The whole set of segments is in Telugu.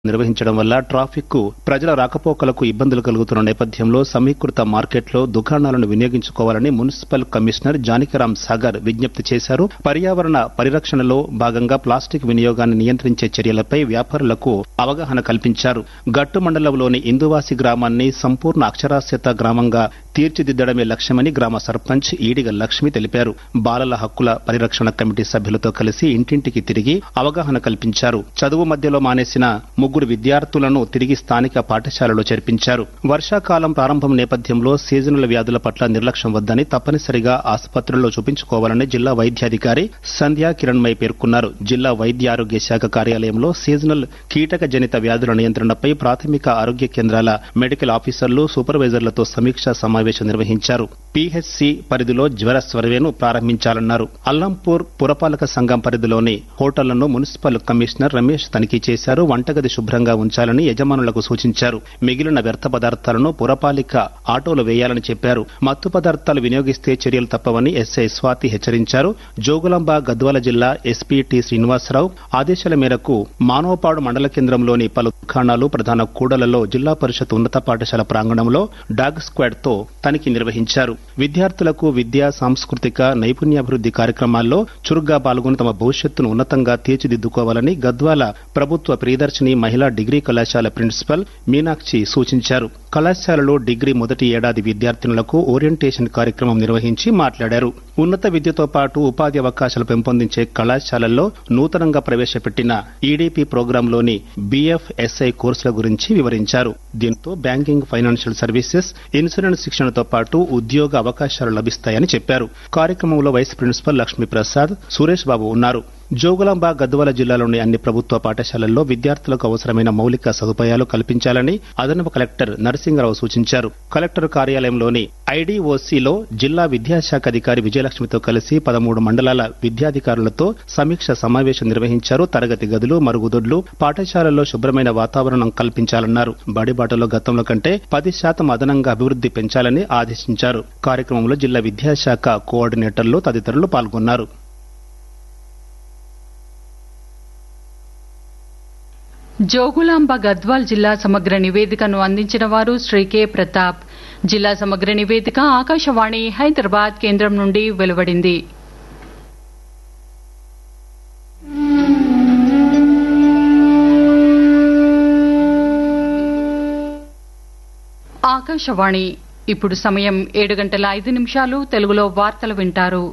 నిర్వహించడం వల్ల ట్రాఫిక్ కు ప్రజల రాకపోకలకు ఇబ్బందులు కలుగుతున్న నేపథ్యంలో సమీకృత మార్కెట్లో దుకాణాలను వినియోగించుకోవాలని మున్సిపల్ కమిషనర్ జానకిరాం సాగర్ విజ్ఞప్తి చేశారు పర్యావరణ పరిరక్షణలో భాగంగా ప్లాస్టిక్ వినియోగాన్ని నియంత్రించే చర్యలపై వ్యాపారులకు అవగాహన కల్పించారు గట్టు మండలంలోని ఇందువాసి గ్రామాన్ని సంపూర్ణ అక్షరాస్యత గ్రామంగా తీర్చిదిద్దడమే లక్ష్యమని గ్రామ సర్పంచ్ ఈడిగ లక్ష్మి తెలిపారు బాలల హక్కుల పరిరక్షణ కమిటీ సభ్యులతో కలిసి ఇంటింటికి తిరిగి అవగాహన కల్పించారు చదువు మధ్యలో మానేసిన ముగ్గురు విద్యార్థులను తిరిగి స్థానిక పాఠశాలలో చేర్పించారు వర్షాకాలం ప్రారంభం నేపథ్యంలో సీజనల్ వ్యాధుల పట్ల నిర్లక్ష్యం వద్దని తప్పనిసరిగా ఆసుపత్రుల్లో చూపించుకోవాలని జిల్లా వైద్యాధికారి సంధ్యా కిరణ్మయ్ పేర్కొన్నారు జిల్లా వైద్య ఆరోగ్య శాఖ కార్యాలయంలో సీజనల్ కీటక జనిత వ్యాధుల నియంత్రణపై ప్రాథమిక ఆరోగ్య కేంద్రాల మెడికల్ ఆఫీసర్లు సూపర్వైజర్లతో సమీక్షా సమావేశం నిర్వహించారు పీహెచ్సి పరిధిలో జ్వర సర్వేను ప్రారంభించాలన్నారు అల్లంపూర్ పురపాలక సంఘం పరిధిలోని హోటళ్లను మున్సిపల్ కమిషనర్ రమేష్ తనిఖీ చేశారు వంటగది శుభ్రంగా ఉంచాలని యజమానులకు సూచించారు మిగిలిన వ్యర్థ పదార్థాలను పురపాలిక ఆటోలు వేయాలని చెప్పారు మత్తు పదార్థాలు వినియోగిస్తే చర్యలు తప్పవని ఎస్ఐ స్వాతి హెచ్చరించారు జోగులాంబ గద్వాల జిల్లా ఎస్పీ టి శ్రీనివాసరావు ఆదేశాల మేరకు మానవపాడు మండల కేంద్రంలోని పలు దుకాణాలు ప్రధాన కూడలలో జిల్లా పరిషత్ ఉన్నత పాఠశాల ప్రాంగణంలో డాగ్ స్క్వాడ్ తో తనిఖీ నిర్వహించారు విద్యార్థులకు విద్యా సాంస్కృతిక నైపుణ్యాభివృద్ది కార్యక్రమాల్లో చురుగ్గా పాల్గొని తమ భవిష్యత్తును ఉన్నతంగా తీర్చిదిద్దుకోవాలని గద్వాల ప్రభుత్వ ప్రియదర్శిని మహిళా డిగ్రీ కళాశాల ప్రిన్సిపల్ మీనాక్షి సూచించారు కళాశాలలో డిగ్రీ మొదటి ఏడాది విద్యార్థినులకు ఓరియంటేషన్ కార్యక్రమం నిర్వహించి మాట్లాడారు ఉన్నత విద్యతో పాటు ఉపాధి అవకాశాలు పెంపొందించే కళాశాలల్లో నూతనంగా ప్రవేశపెట్టిన ఈడీపీ ప్రోగ్రాంలోని బీఎఫ్ఎస్ఐ కోర్సుల గురించి వివరించారు దీంతో బ్యాంకింగ్ ఫైనాన్షియల్ సర్వీసెస్ ఇన్సూరెన్స్ శిక్షణతో పాటు ఉద్యోగ అవకాశాలు లభిస్తాయని చెప్పారు కార్యక్రమంలో వైస్ ప్రిన్సిపల్ లక్ష్మీప్రసాద్ సురేష్ బాబు ఉన్నారు జోగులాంబ గద్వాల జిల్లాలోని అన్ని ప్రభుత్వ పాఠశాలల్లో విద్యార్థులకు అవసరమైన మౌలిక సదుపాయాలు కల్పించాలని అదనపు కలెక్టర్ నరసింగరావు సూచించారు కలెక్టర్ కార్యాలయంలోని ఐడీఓసీలో జిల్లా విద్యాశాఖ అధికారి విజయలక్ష్మితో కలిసి పదమూడు మండలాల విద్యాధికారులతో సమీక్ష సమావేశం నిర్వహించారు తరగతి గదులు మరుగుదొడ్లు పాఠశాలల్లో శుభ్రమైన వాతావరణం కల్పించాలన్నారు బడిబాటలో గతంలో కంటే పది శాతం అదనంగా అభివృద్ది పెంచాలని ఆదేశించారు కార్యక్రమంలో జిల్లా విద్యాశాఖ కోఆర్డినేటర్లు తదితరులు పాల్గొన్నారు జోగులాంబ గద్వాల్ జిల్లా సమగ్ర నివేదికను అందించిన వారు శ్రీ కె ప్రతాప్ జిల్లా సమగ్ర నివేదిక ఆకాశవాణి హైదరాబాద్ కేంద్రం నుండి వెలువడింది ఆకాశవాణి ఇప్పుడు సమయం ఏడు గంటల ఐదు నిమిషాలు తెలుగులో వార్తలు వింటారు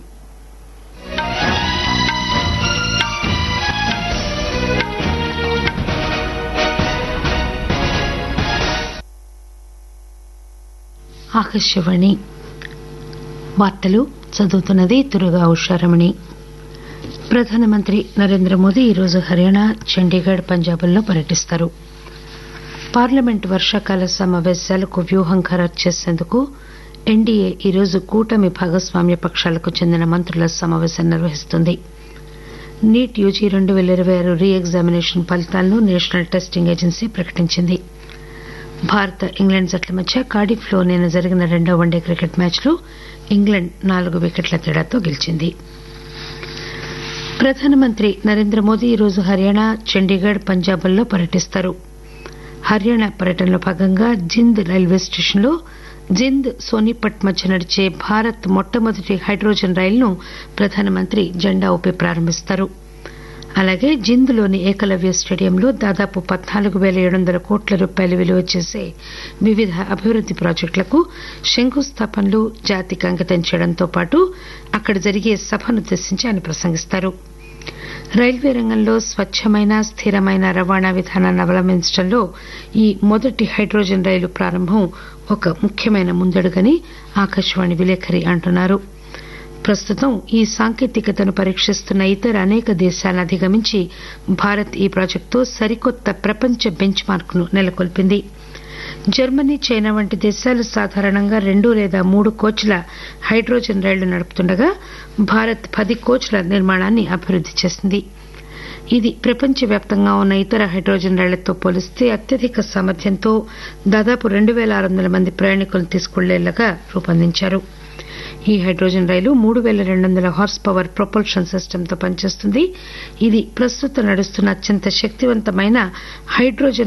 ఆకాశవాణి వార్తలు చదువుతున్నది తురుగా ఉషారమణి ప్రధానమంత్రి నరేంద్ర మోదీ ఈరోజు హర్యానా చండీగఢ్ పంజాబ్ల్లో పర్యటిస్తారు పార్లమెంట్ వర్షాకాల సమావేశాలకు వ్యూహం ఖరారు చేసేందుకు ఎన్డీఏ ఈరోజు కూటమి భాగస్వామ్య పక్షాలకు చెందిన మంత్రుల సమావేశం నిర్వహిస్తుంది నీట్ యూజీ రెండు పేల ఇరవై ఆరు రీ ఎగ్జామినేషన్ ఫలితాలను నేషనల్ టెస్టింగ్ ఏజెన్సీ ప్రకటించింది భారత ఇంగ్లాండ్ జట్ల మధ్య కార్డిఫ్లో నిన్న జరిగిన రెండో వన్డే క్రికెట్ మ్యాచ్లో ఇంగ్లాండ్ నాలుగు వికెట్ల తేడాతో గెలిచింది ప్రధానమంత్రి నరేంద్ర మోదీ ఈరోజు హర్యానా చండీగఢ్ పంజాబ్ల్లో పర్యటిస్తారు హర్యానా పర్యటనలో భాగంగా జింద్ రైల్వే స్టేషన్లో జింద్ సోనిపట్ మధ్య నడిచే భారత్ మొట్టమొదటి హైడ్రోజన్ రైలును ప్రధానమంత్రి జెండా ఊపి ప్రారంభిస్తారు అలాగే జింద్లోని ఏకలవ్య స్టేడియంలో దాదాపు పద్నాలుగు పేల ఏడు వందల కోట్ల రూపాయలు విలువ చేసే వివిధ అభివృద్ది ప్రాజెక్టులకు శంకుస్థాపనలు జాతికి అంకితం చేయడంతో పాటు అక్కడ జరిగే సభనుద్దేశించి ఆయన ప్రసంగిస్తారు రైల్వే రంగంలో స్వచ్చమైన స్థిరమైన రవాణా విధానాన్ని అవలంబించడంలో ఈ మొదటి హైడ్రోజన్ రైలు ప్రారంభం ఒక ముఖ్యమైన ముందడుగని ఆకాశవాణి విలేకరి అంటున్నారు ప్రస్తుతం ఈ సాంకేతికతను పరీక్షిస్తున్న ఇతర అనేక దేశాలను అధిగమించి భారత్ ఈ ప్రాజెక్టుతో సరికొత్త ప్రపంచ బెంచ్ మార్క్ ను నెలకొల్పింది జర్మనీ చైనా వంటి దేశాలు సాధారణంగా రెండు లేదా మూడు కోచ్ల హైడ్రోజన్ రైళ్లు నడుపుతుండగా భారత్ పది కోచ్ల నిర్మాణాన్ని అభివృద్ది చేసింది ఇది ప్రపంచవ్యాప్తంగా ఉన్న ఇతర హైడ్రోజన్ రైళ్లతో పోలిస్తే అత్యధిక సామర్థ్యంతో దాదాపు రెండు పేల ఆరు వందల మంది ప్రయాణికులను తీసుకువెళ్లేలాగా రూపొందించారు ఈ హైడ్రోజన్ రైలు మూడు పేల రెండు వందల హార్స్ పవర్ ప్రొపల్షన్ సిస్టంతో పనిచేస్తుంది ఇది ప్రస్తుతం నడుస్తున్న అత్యంత శక్తివంతమైన హైడ్రోజన్